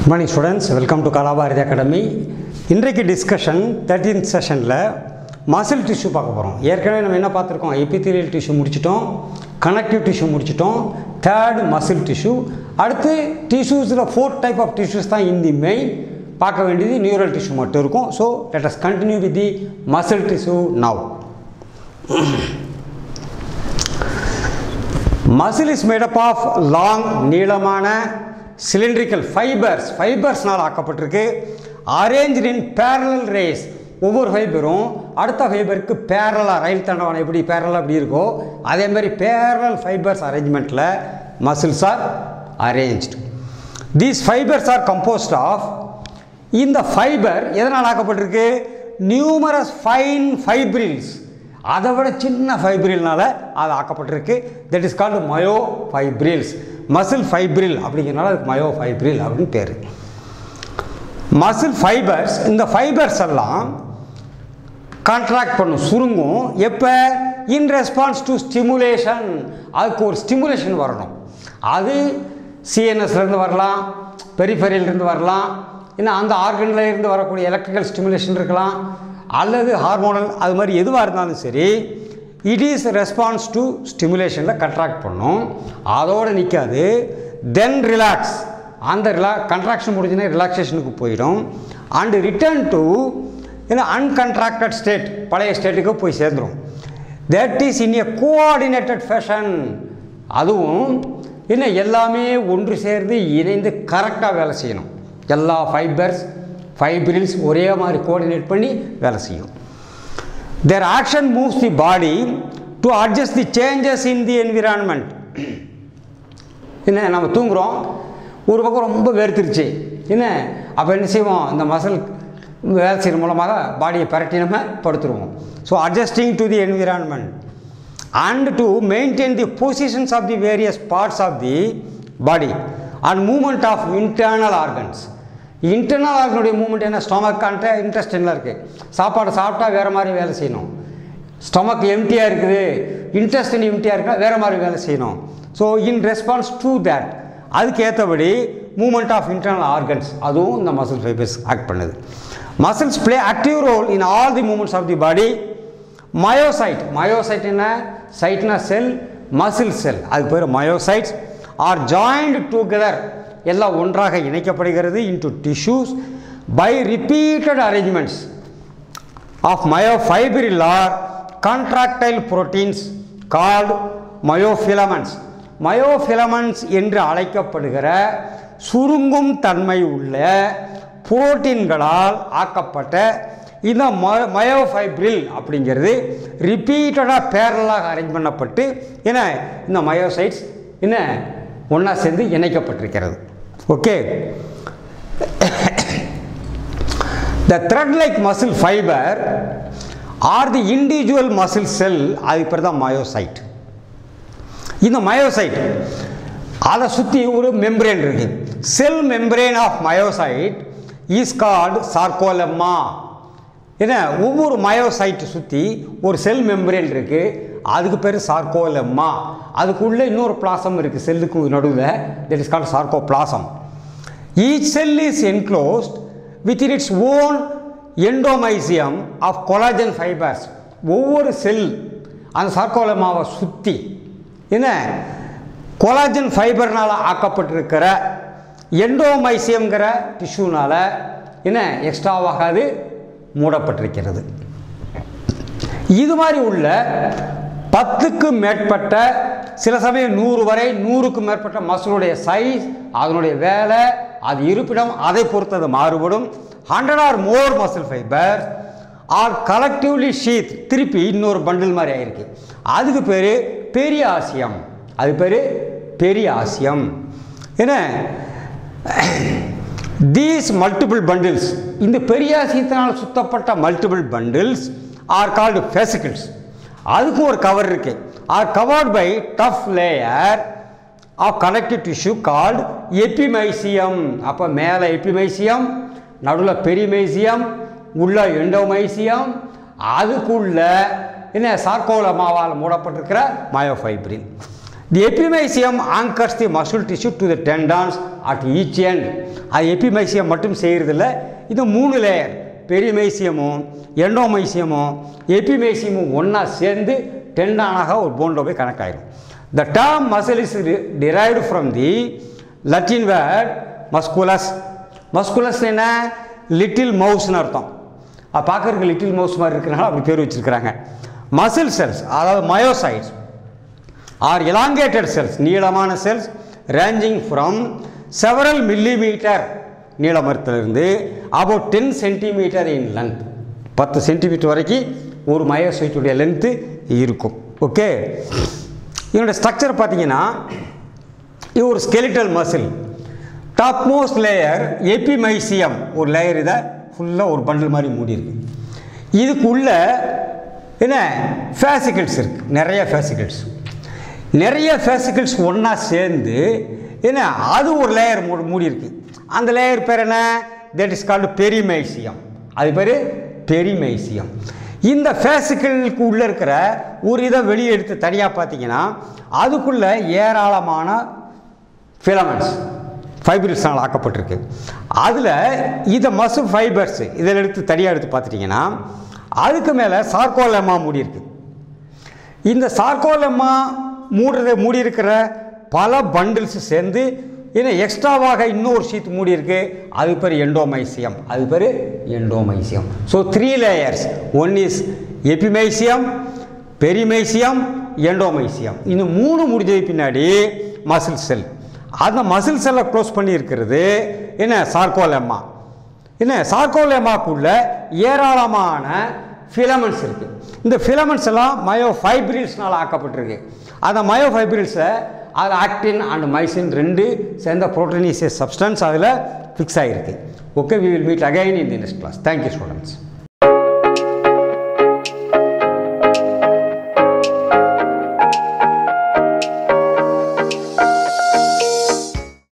good morning students welcome to Kalabharathi academy இன்றைக்கு discussion thirteenth செஷனில் muscle tissue பார்க்க போகிறோம் ஏற்கனவே நம்ம என்ன பார்த்துருக்கோம் எபித்தீரியல் டிஷ்யூ முடிச்சிட்டோம் கனெக்டிவ் டிஷ்யூ முடிச்சிட்டோம் தேர்ட் மசில் டிஷ்யூ அடுத்து டிஷ்யூஸில் ஃபோர்த் டைப் ஆஃப் டிஷ்யூஸ் தான் இன் தி மெயின் பார்க்க வேண்டியது நியூரல் டிஷ்யூ மட்டும் இருக்கும் so let us continue with the muscle tissue now muscle is made up of long நீளமான சிலிண்ட்ரிக்கல் ஃபைபர்ஸ் ஃபைபர்ஸ்னால் ஆக்கப்பட்டிருக்கு அரேஞ்ச் இன் பேரலல் ரேஸ் ஒவ்வொரு ஃபைபரும் அடுத்த ஃபைபருக்கு பேரலாக ரயில் தண்டவாளம் எப்படி பேரலாக எப்படி இருக்கோ அதே மாதிரி பேரலல் ஃபைபர்ஸ் அரேஞ்ச்மெண்ட்டில் muscles are arranged these fibres are composed of இந்த ஃபைபர் எதனால் ஆக்கப்பட்டிருக்கு நியூமரஸ் ஃபைன் ஃபைப்ரில்ஸ் அதை விட சின்ன ஃபைப்ரில்னால அது ஆக்கப்பட்டிருக்கு that is called myofibrils muscle fibril அப்படிங்கிறனால அதுக்கு மயோ ஃபைப்ரில் அப்படின்னு பேர் மசில் ஃபைபர்ஸ் இந்த ஃபைபர்ஸ் எல்லாம் கான்ட்ராக்ட் பண்ணும் சுருங்கும் எப்போ இன் ரெஸ்பான்ஸ் டு ஸ்டிமுலேஷன் அதுக்கு ஒரு ஸ்டிமுலேஷன் வரணும் அது சிஎன்எஸ்லேருந்து வரலாம் பெரிஃபெரியிலிருந்து வரலாம் இன்னும் அந்த ஆர்கனில் இருந்து வரக்கூடிய எலக்ட்ரிக்கல் ஸ்டிமுலேஷன் இருக்கலாம் அல்லது ஹார்மோனல் அது மாதிரி எதுவாக இருந்தாலும் சரி இட் இஸ் ரெஸ்பான்ஸ் டு ஸ்டிமுலேஷனில் கண்ட்ராக்ட் பண்ணும் அதோடு நிற்காது தென் ரிலாக்ஸ் அந்த ரிலா கண்ட்ராக்ஷன் முடிஞ்சுன்னா ரிலாக்ஸேஷனுக்கு போயிடும் அண்டு ரிட்டர்ன் டு ஏன்னா அன்கன்ட்ராக்டட் ஸ்டேட் பழைய ஸ்டேட்டுக்கு போய் சேர்ந்துடும் that is in a coordinated fashion அதுவும் என்ன எல்லாமே ஒன்று சேர்ந்து இணைந்து கரெக்டாக வேலை செய்யணும் எல்லா ஃபைபர்ஸ் ஃபைப்ரில்ஸ் ஒரே மாதிரி கோஆர்டினேட் பண்ணி வேலை செய்யும் their action moves the body to adjust the changes in the environment என்ன நம்ம தூங்குகிறோம் ஒரு பக்கம் ரொம்ப வேர்த்திருச்சு என்ன அப்போ என்ன செய்வோம் இந்த மசில் வேலை செய்கிற மூலமாக பாடியை பரட்டி நம்ம படுத்துருவோம் so adjusting to the environment and to maintain the positions of the various parts of the body and movement of internal organs internal ஆர்கனுடைய மூமெண்ட் என்ன ஸ்டொமக் அண்ட் இன்ட்ரெஸ்டிங்கில் இருக்குது சாப்பாடு சாப்பிட்டா வேறு மாதிரி வேலை செய்யணும் ஸ்டொமக் எம்டியாக இருக்குது இன்ட்ரெஸ்டின் எம்டியாக இருக்கா வேறு மாதிரி வேலை செய்யணும் so in response to that அதுக்கு ஏற்றபடி மூமெண்ட் ஆஃப் இன்டர்னல் ஆர்கன்ஸ் அதுவும் இந்த மசில் ஃபைபர்ஸ் ஆக்ட் பண்ணுது muscles play active role in all the movements of the body myocyte myocyte என்ன சைட்னா செல் மசில் செல் அதுக்கு பேர் மயோசைட்ஸ் ஆர் ஜாயின்ட் டுகெதர் எல்லாம் ஒன்றாக இணைக்கப்படுகிறது into tissues by repeated arrangements of myofibril are contractile proteins called myofilaments myofilaments என்று அழைக்கப்படுகிற சுருங்கும் தன்மை உள்ள புரோட்டீன்களால் ஆக்கப்பட்ட இந்த ம மயோஃபைப்ரில் அப்படிங்கிறது ரிப்பீட்டடாக பேரலாக அரேஞ்ச் பண்ணப்பட்டு என்ன இந்த மயோசைட்ஸ் என்ன ஒன்றா சேர்ந்து இணைக்கப்பட்டிருக்கிறது okay the thread like muscle fibre are the individual muscle cell அது பேர் தான் மயோசைட் இந்த மயோசைட் அதை சுற்றி ஒரு மெம்பரேன் இருக்கு cell membrane of myocyte is called sarcolemma என்ன ஒவ்வொரு மயோசைட் சுற்றி ஒரு செல் மெம்பரேன் இருக்குது அதுக்கு பேர் சார்கோலம்மா அதுக்குள்ளே இன்னொரு பிளாசம் இருக்குது செல்லுக்கு நடுவில் that is called sarcoplasm each cell is enclosed with in its own endomysium of collagen fibres ஒவ்வொரு செல் அந்த சார்கோலமாவை சுற்றி என்ன கொலாஜன் ஃபைபர்னால் ஆக்கப்பட்டிருக்கிற எண்டோமைசியம்ங்கிற டிஷ்யூனால் என்ன எக்ஸ்ட்ராவாக அது மூடப்பட்டிருக்கிறது இது மாதிரி உள்ள பத்துக்கும் மேற்பட்ட சில சமயம் நூறு வரை நூறுக்கும் மேற்பட்ட மசிலுடைய சைஸ் அதனுடைய வேலை அது இருப்பிடம் அதை பொறுத்தது மாறுபடும் hundred or more muscle fibre are collectively sheath திருப்பி இன்னொரு பண்டில் மாதிரி ஆயிருக்கு அதுக்கு பேர் பெரிய ஆசியம் அது பேர் பெரிய ஆசியம் என்ன தீஸ் மல்டிபிள் பண்டில்ஸ் இந்த பெரிய ஆசியத்தினால் சுத்தப்பட்ட multiple bundles are called fascicles அதுக்கும் ஒரு கவர் இருக்கு are covered by tough layer of connective tissue called epimysium அப்போ மேலே எபிமைசியம் நடுவில் பெரிமைசியம் உள்ள எண்டோமைசியம் அதுக்குள்ள என்ன சார்கோலமாவால் மூடப்பட்டிருக்கிற மயோஃபைப்ரின் the epimysium anchors the muscle tissue to the tendons at each end அது எபிமைசியம் மட்டும் செய்கிறதில்ல இது மூணு லேயர் பெரிமைசியமும் எண்டோமைசியமும் எபிமைசியமும் ஒன்றா சேர்ந்து டெண்டானாக ஒரு போனில் போய் கனெக்ட் ஆயிடும் the term muscle is derived from the Latin word musculus musculus என்ன லிட்டில் மவுஸ்னு அர்த்தம் அது பார்க்கறதுக்கு லிட்டில் மவுஸ் மாதிரி இருக்கிறனால அப்படி பேர் வச்சிருக்கிறாங்க மசில் செல்ஸ் அதாவது மயோசைட்ஸ் ஆர் elongated செல்ஸ் நீளமான cells ranging from several millimetre நீளமரத்திலிருந்து about ten centimetre in length பத்து சென்டிமீட்டர் வரைக்கும் ஒரு மயோசைட்டுடைய லென்த்து இருக்கும் ஓகே இதனுடைய ஸ்ட்ரக்சர் பார்த்தீங்கன்னா இது ஒரு skeletal muscle top most layer epimysium ஒரு லேயர் இதை ஃபுல்லாக ஒரு பண்டில் மாதிரி மூடி இருக்கு இதுக்குள்ள என்ன ஃபேசிக்கல்ஸ் இருக்குது நிறைய ஃபேசிக்கல்ஸ் நிறைய ஃபேசிக்கல்ஸ் ஒன்றா சேர்ந்து என்ன அது ஒரு லேயர் மூ மூடி இருக்கு அந்த லேயர் பேர் என்ன தட் இஸ் கால்டு பெரிமைசியம் அது பேர் பெரிமைசியம் இந்த ஃபேசிக்கலுக்கு உள்ளே இருக்கிற ஒரு இதை வெளியே எடுத்து தனியாக பார்த்தீங்கன்னா அதுக்குள்ளே ஏராளமான ஃபிலமெண்ட்ஸ் ஃபைபர்ஸ்னால் ஆக்கப்பட்டிருக்கு அதில் இதை மசு ஃபைபர்ஸ் இதில் எடுத்து தனியாக எடுத்து பார்த்துட்டிங்கன்னா அதுக்கு மேலே சார்கோலெம்மா மூடி இருக்கு இந்த சார்கோலெம்மா மூடுறதை மூடி இருக்கிற பல பண்டில்ஸ் சேர்ந்து இன்னும் எக்ஸ்ட்ராவாக இன்னொரு ஷீட் மூடி இருக்கு அது பேர் எண்டோமைசியம் அது பேர் endomysium so three layers one is epimysium perimysium endomysium இந்த மூணு முடிஞ்சது பின்னாடி மசில் செல் அந்த மசில் செல்லை க்ளோஸ் பண்ணி இருக்கிறது என்ன சார்கோலெம்மா என்ன சார்கோலெமாக்குள்ள ஏராளமான ஃபிலமெண்ட்ஸ் இருக்குது இந்த ஃபிலமெண்ட்ஸ் எல்லாம் மயோ ஃபைப்ரில்ஸ்னால் ஆக்கப்பட்டிருக்கு அந்த மயோ ஃபைப்ரில்ஸை அது ஆக்டின் அண்ட் மைசின் ரெண்டு சேர்ந்த ப்ரோட்டீனிசியஸ் சப்ஸ்டன்ஸ் அதில் ஃபிக்ஸ் ஆகிருக்கு okay we will meet again in the next class thank you students